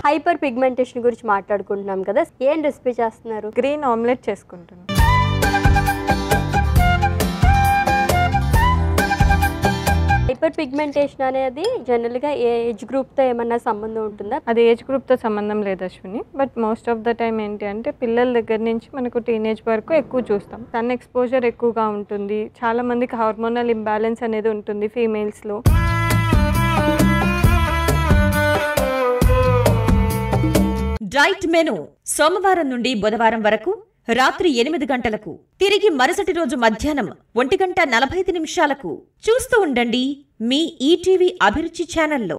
hyper pigmentation గురించి మాట్లాడుకుంటున్నాం కదా ఏం రెసిపీ చేస్తున్నారు గ్రీన్ ఆమ్లెట్ చేసుకుంటున్నాను హైపర్ పిగ్మెంటేషన్ అనేది జనరల్గా ఏ ఏజ్ గ్రూప్తో ఏమన్నా సంబంధం ఉంటుందా అది ఏజ్ గ్రూప్తో సంబంధం లేదు Ashwini but most of the time ఏంటి అంటే పిల్లల దగ్గర నుంచి మనకు టీనేజ్ వరకు ఎక్కువ చూస్తాం సన్ ఎక్స్పోజర్ ఎక్కువగా ఉంటుంది చాలా మందికి హార్మోనల్ ఇంబ్యాలెన్స్ అనేది ఉంటుంది ఫీమేల్స్లో డైట్ మెను సోమవారం నుండి బుధవారం వరకు రాత్రి ఎనిమిది గంటలకు తిరిగి మరుసటి రోజు మధ్యాహ్నం ఒంటి గంట నలభై ఐదు నిమిషాలకు చూస్తూ ఉండండి మీ ఈటీవీ అభిరుచి ఛానల్లో